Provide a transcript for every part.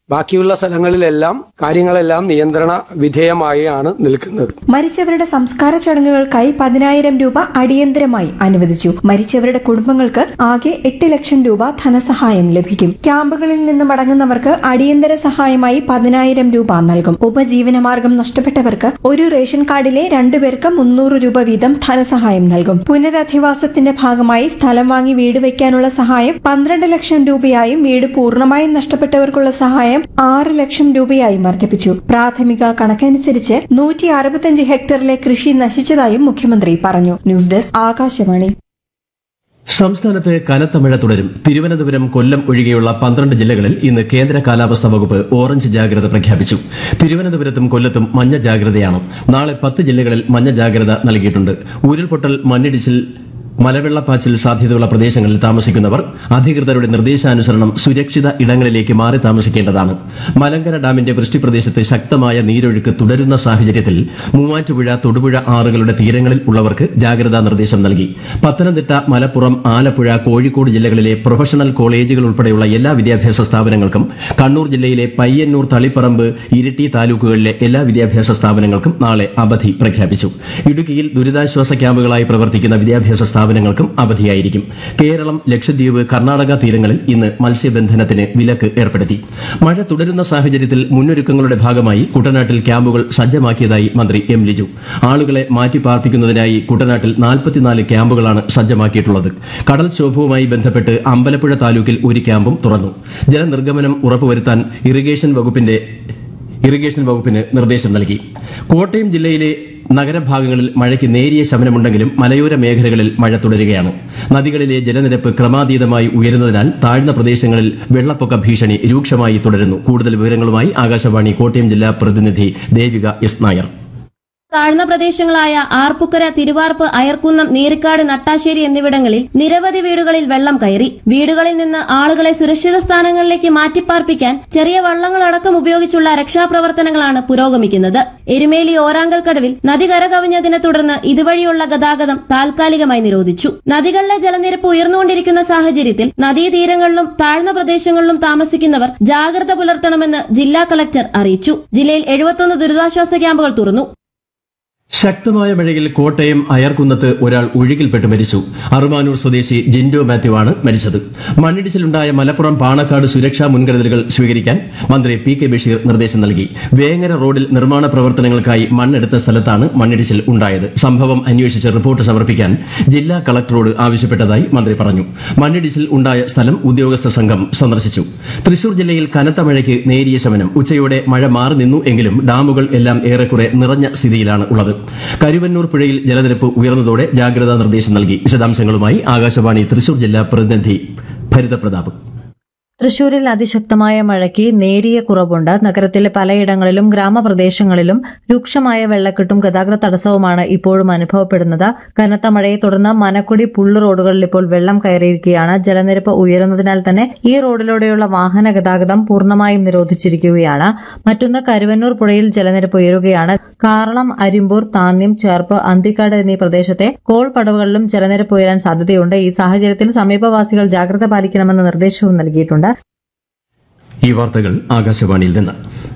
ബാക്കിയുള്ള സ്ഥലങ്ങളിലെല്ലാം കാര്യങ്ങളെല്ലാം നിയന്ത്രണ വിധേയമായാണ് നിൽക്കുന്നത് മരിച്ചവരുടെ സംസ്കാര ചടങ്ങുകൾക്കായി പതിനായിരം രൂപ അടിയന്തരമായി അനുവദിച്ചു മരിച്ചവരുടെ കുടുംബങ്ങൾക്ക് ആകെ എട്ട് ലക്ഷം രൂപ ധനസഹായം ലഭിക്കും ക്യാമ്പുകളിൽ നിന്ന് മടങ്ങുന്നവർക്ക് അടിയന്തര സഹായമായി പതിനായിരം രൂപ നൽകും ഉപജീവനമാർഗം നഷ്ടപ്പെട്ടവർക്ക് ഒരു റേഷൻ കാർഡിലെ രണ്ടുപേർക്ക് മുന്നൂറ് രൂപ വീതം ധനസഹായം നൽകും പുനരധിവാസത്തിന്റെ ഭാഗമായി സ്ഥലം വാങ്ങി വീട് വയ്ക്കാനുള്ള സഹായം പന്ത്രണ്ട് ലക്ഷം രൂപയായും വീട് പൂർണ്ണമായും നഷ്ടപ്പെട്ടവർക്കുള്ള സഹായം ആറ് ലക്ഷം രൂപയായും വർദ്ധിപ്പിച്ചു പ്രാഥമിക കണക്കനുസരിച്ച് നൂറ്റി അറുപത്തിയഞ്ച് ഹെക്ടറിലെ കൃഷി നശിച്ചതായും മുഖ്യമന്ത്രി പറഞ്ഞു ന്യൂസ് ഡെസ്ക് ആകാശവാണി സംസ്ഥാനത്ത് കനത്ത മഴ തുടരും തിരുവനന്തപുരം കൊല്ലം ഒഴികെയുള്ള പന്ത്രണ്ട് ജില്ലകളിൽ ഇന്ന് കേന്ദ്ര കാലാവസ്ഥാ വകുപ്പ് ഓറഞ്ച് ജാഗ്രത പ്രഖ്യാപിച്ചു തിരുവനന്തപുരത്തും കൊല്ലത്തും മഞ്ഞ ജാഗ്രതയാണ് നാളെ പത്ത് ജില്ലകളിൽ മഞ്ഞ ജാഗ്രത നൽകിയിട്ടുണ്ട് ഉരുൾപൊട്ടൽ മണ്ണിടിച്ചിൽ മലവെള്ളപ്പാച്ചിൽ സാധ്യതയുള്ള പ്രദേശങ്ങളിൽ താമസിക്കുന്നവർ അധികൃതരുടെ നിർദ്ദേശാനുസരണം സുരക്ഷിത ഇടങ്ങളിലേക്ക് മാറി താമസിക്കേണ്ടതാണ് മലങ്കര ഡാമിന്റെ വൃഷ്ടിപ്രദേശത്ത് ശക്തമായ നീരൊഴുക്ക് തുടരുന്ന സാഹചര്യത്തിൽ മൂവാറ്റുപുഴ തൊടുപുഴ ആറുകളുടെ തീരങ്ങളിൽ ഉള്ളവർക്ക് ജാഗ്രതാ നിർദ്ദേശം നൽകി പത്തനംതിട്ട മലപ്പുറം ആലപ്പുഴ കോഴിക്കോട് ജില്ലകളിലെ പ്രൊഫഷണൽ കോളേജുകൾ ഉൾപ്പെടെയുള്ള എല്ലാ വിദ്യാഭ്യാസ സ്ഥാപനങ്ങൾക്കും കണ്ണൂർ ജില്ലയിലെ പയ്യന്നൂർ തളിപ്പറമ്പ് ഇരിട്ടി താലൂക്കുകളിലെ എല്ലാ വിദ്യാഭ്യാസ സ്ഥാപനങ്ങൾക്കും നാളെ അവധി പ്രഖ്യാപിച്ചു ഇടുക്കിയിൽ ദുരിതാശ്വാസ ക്യാമ്പുകളായി പ്രവർത്തിക്കുന്ന വിദ്യാഭ്യാസ സ്ഥാപനങ്ങൾക്കും അവധിയായിരിക്കും കേരളം ലക്ഷദ്വീപ് കർണാടക തീരങ്ങളിൽ ഇന്ന് മത്സ്യബന്ധനത്തിന് വിലക്ക് ഏർപ്പെടുത്തി മഴ തുടരുന്ന സാഹചര്യത്തിൽ മുന്നൊരുക്കങ്ങളുടെ ഭാഗമായി കുട്ടനാട്ടിൽ ക്യാമ്പുകൾ സജ്ജമാക്കിയതായി മന്ത്രി എം ലിജു ആളുകളെ മാറ്റിപ്പാർപ്പിക്കുന്നതിനായി കുട്ടനാട്ടിൽ നാൽപ്പത്തിനാല് ക്യാമ്പുകളാണ് സജ്ജമാക്കിയിട്ടുള്ളത് കടൽക്ഷോഭവുമായി ബന്ധപ്പെട്ട് അമ്പലപ്പുഴ താലൂക്കിൽ ഒരു ക്യാമ്പും തുറന്നു ജലനിർഗമനം ഉറപ്പുവരുത്താൻ ഇറിഗേഷൻ വകുപ്പിന്റെ ഇറിഗേഷൻ വകുപ്പിന് നിർദ്ദേശം നൽകി കോട്ടയം ജില്ലയിലെ നഗരഭാഗങ്ങളിൽ മഴയ്ക്ക് നേരിയ ശമനമുണ്ടെങ്കിലും മലയോര മേഖലകളിൽ മഴ തുടരുകയാണ് നദികളിലെ ജലനിരപ്പ് ക്രമാതീതമായി ഉയരുന്നതിനാൽ താഴ്ന്ന പ്രദേശങ്ങളിൽ വെള്ളപ്പൊക്ക ഭീഷണി രൂക്ഷമായി തുടരുന്നു കൂടുതൽ വിവരങ്ങളുമായി ആകാശവാണി കോട്ടയം ജില്ലാ പ്രതിനിധി ദേവിക എസ് നായർ താഴ്ന്ന പ്രദേശങ്ങളായ ആർപ്പുക്കര തിരുവാർപ്പ് അയർക്കുന്നം നീരിക്കാട് നട്ടാശ്ശേരി എന്നിവിടങ്ങളിൽ നിരവധി വീടുകളിൽ വെള്ളം കയറി വീടുകളിൽ നിന്ന് ആളുകളെ സുരക്ഷിത സ്ഥാനങ്ങളിലേക്ക് മാറ്റിപ്പാർപ്പിക്കാൻ ചെറിയ വള്ളങ്ങളടക്കം ഉപയോഗിച്ചുള്ള രക്ഷാപ്രവർത്തനങ്ങളാണ് പുരോഗമിക്കുന്നത് എരുമേലി ഓരാങ്കൽ കടവിൽ നദി കരകവിഞ്ഞതിനെ തുടർന്ന് ഇതുവഴിയുള്ള ഗതാഗതം താൽക്കാലികമായി നിരോധിച്ചു നദികളിലെ ജലനിരപ്പ് ഉയർന്നുകൊണ്ടിരിക്കുന്ന സാഹചര്യത്തിൽ നദീതീരങ്ങളിലും താഴ്ന്ന പ്രദേശങ്ങളിലും താമസിക്കുന്നവർ ജാഗ്രത പുലർത്തണമെന്ന് ജില്ലാ കളക്ടർ അറിയിച്ചു ജില്ലയിൽ എഴുപത്തൊന്ന് ദുരിതാശ്വാസ ക്യാമ്പുകൾ തുറന്നു ശക്തമായ മഴയിൽ കോട്ടയം അയർക്കുന്നത്ത് ഒരാൾ ഒഴുകിൽപ്പെട്ട് മരിച്ചു അറുമാനൂർ സ്വദേശി ജിൻഡോ മാത്യു ആണ് മരിച്ചത് മണ്ണിടിച്ചിലുണ്ടായ മലപ്പുറം പാണക്കാട് സുരക്ഷാ മുൻകരുതലുകൾ സ്വീകരിക്കാൻ മന്ത്രി പി കെ ബഷീർ നിർദ്ദേശം നൽകി വേങ്ങര റോഡിൽ നിർമ്മാണ പ്രവർത്തനങ്ങൾക്കായി മണ്ണെടുത്ത സ്ഥലത്താണ് മണ്ണിടിച്ചിൽ ഉണ്ടായത് സംഭവം അന്വേഷിച്ച് റിപ്പോർട്ട് സമർപ്പിക്കാൻ ജില്ലാ കളക്ടറോട് ആവശ്യപ്പെട്ടതായി മന്ത്രി പറഞ്ഞു മണ്ണിടിച്ചിൽ ഉണ്ടായ സ്ഥലം ഉദ്യോഗസ്ഥ സംഘം സന്ദർശിച്ചു തൃശൂർ ജില്ലയിൽ കനത്ത മഴയ്ക്ക് നേരിയ ശമനം ഉച്ചയോടെ മഴ മാറി നിന്നു എങ്കിലും ഡാമുകൾ എല്ലാം ഏറെക്കുറെ നിറഞ്ഞ സ്ഥിതിയിലാണ് ഉള്ളത് കരുവന്നൂർ പുഴയിൽ ജലനിരപ്പ് ഉയർന്നതോടെ ജാഗ്രതാ നിർദ്ദേശം നൽകി വിശദാംശങ്ങളുമായി ആകാശവാണി തൃശൂർ ജില്ലാ പ്രതിനിധി ഭരിതപ്രതാപ് തൃശൂരിൽ അതിശക്തമായ മഴയ്ക്ക് നേരിയ കുറവുണ്ട് നഗരത്തിലെ പലയിടങ്ങളിലും ഗ്രാമപ്രദേശങ്ങളിലും രൂക്ഷമായ വെള്ളക്കെട്ടും ഗതാഗത തടസ്സവുമാണ് ഇപ്പോഴും അനുഭവപ്പെടുന്നത് കനത്ത മഴയെ തുടർന്ന് മനക്കുടി പുള്ളു റോഡുകളിൽ ഇപ്പോൾ വെള്ളം കയറിയിരിക്കുകയാണ് ജലനിരപ്പ് ഉയരുന്നതിനാൽ തന്നെ ഈ റോഡിലൂടെയുള്ള വാഹന ഗതാഗതം പൂർണ്ണമായും നിരോധിച്ചിരിക്കുകയാണ് മറ്റൊന്ന് കരുവന്നൂർ പുഴയിൽ ജലനിരപ്പ് ഉയരുകയാണ് കാറളം അരിമ്പൂർ താന്യം ചേർപ്പ് അന്തിക്കാട് എന്നീ പ്രദേശത്തെ കോൾ പടവുകളിലും ജലനിരപ്പ് ഉയരാൻ സാധ്യതയുണ്ട് ഈ സാഹചര്യത്തിൽ സമീപവാസികൾ ജാഗ്രത പാലിക്കണമെന്ന നിർദ്ദേശവും നൽകിയിട്ടുണ്ട് ഈ വാർത്തകൾ ആകാശവാണിയിൽ നിന്ന്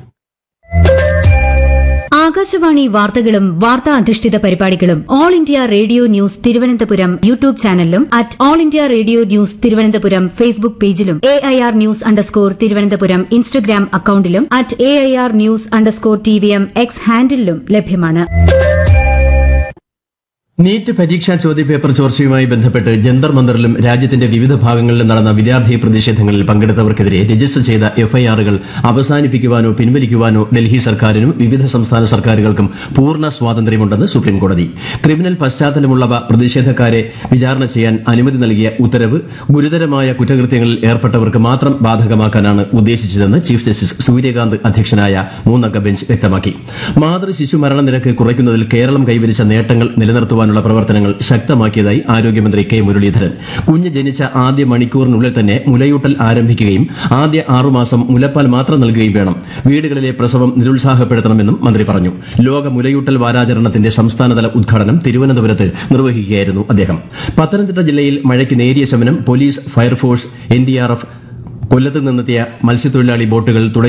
ആകാശവാണി വാർത്തകളും വാർത്താ അധിഷ്ഠിത പരിപാടികളും all India radio news Thiruvananthapuram YouTube ചാനലിലും at all India radio news Thiruvananthapuram Facebook പേജിലും A I R news underscore Thiruvananthapuram Instagram അക്കൌണ്ടിലും at A I R news underscore T V M X ഹാൻഡിലും ലഭ്യമാണ് നീറ്റ് പരീക്ഷാ ചോദ്യപേപ്പർ ചോർച്ചയുമായി ബന്ധപ്പെട്ട് ജന്തർ മന്ദറിലും രാജ്യത്തിന്റെ വിവിധ ഭാഗങ്ങളിലും നടന്ന വിദ്യാർത്ഥി പ്രതിഷേധങ്ങളിൽ പങ്കെടുത്തവർക്കെതിരെ രജിസ്റ്റർ ചെയ്ത എഫ്ഐആറുകൾ അവസാനിപ്പിക്കുവാനോ പിൻവലിക്കുവാനോ ഡൽഹി സർക്കാരിനും വിവിധ സംസ്ഥാന സർക്കാരുകൾക്കും പൂർണ്ണ സ്വാതന്ത്ര്യമുണ്ടെന്ന് സുപ്രീംകോടതി ക്രിമിനൽ പശ്ചാത്തലമുള്ളവ പ്രതിഷേധക്കാരെ വിചാരണ ചെയ്യാൻ അനുമതി നൽകിയ ഉത്തരവ് ഗുരുതരമായ കുറ്റകൃത്യങ്ങളിൽ ഏർപ്പെട്ടവർക്ക് മാത്രം ബാധകമാക്കാനാണ് ഉദ്ദേശിച്ചതെന്ന് ചീഫ് ജസ്റ്റിസ് സൂര്യകാന്ത് അധ്യക്ഷനായ മൂന്നംഗ ബെഞ്ച് വ്യക്തമാക്കി മാതൃ ശിശു മരണനിരക്ക് കുറയ്ക്കുന്നതിൽ കേരളം കൈവരിച്ച നേട്ടങ്ങൾ നിലനിർത്തുവാനുള്ള പ്രവർത്തനങ്ങൾ ശക്തമാക്കിയതായി ആരോഗ്യമന്ത്രി കെ മുരളീധരൻ കുഞ്ഞ് ജനിച്ച ആദ്യ മണിക്കൂറിനുള്ളിൽ തന്നെ മുലയൂട്ടൽ ആരംഭിക്കുകയും ആദ്യ ആറുമാസം മുലപ്പാൽ മാത്രം നൽകുകയും വേണം വീടുകളിലെ പ്രസവം നിരുത്സാഹപ്പെടുത്തണമെന്നും മന്ത്രി പറഞ്ഞു ലോക മുലയൂട്ടൽ വാരാചരണത്തിന്റെ സംസ്ഥാനതല ഉദ്ഘാടനം തിരുവനന്തപുരത്ത് നിർവഹിക്കുകയായിരുന്നു അദ്ദേഹം പത്തനംതിട്ട ജില്ലയിൽ മഴയ്ക്ക് നേരിയ ശമനം പോലീസ് ഫയർഫോഴ്സ് എൻഡിആർഎഫ് കൊല്ലത്ത് നിന്നെത്തിയ മത്സ്യത്തൊഴിലാളി ബോട്ടുകൾ തുടങ്ങി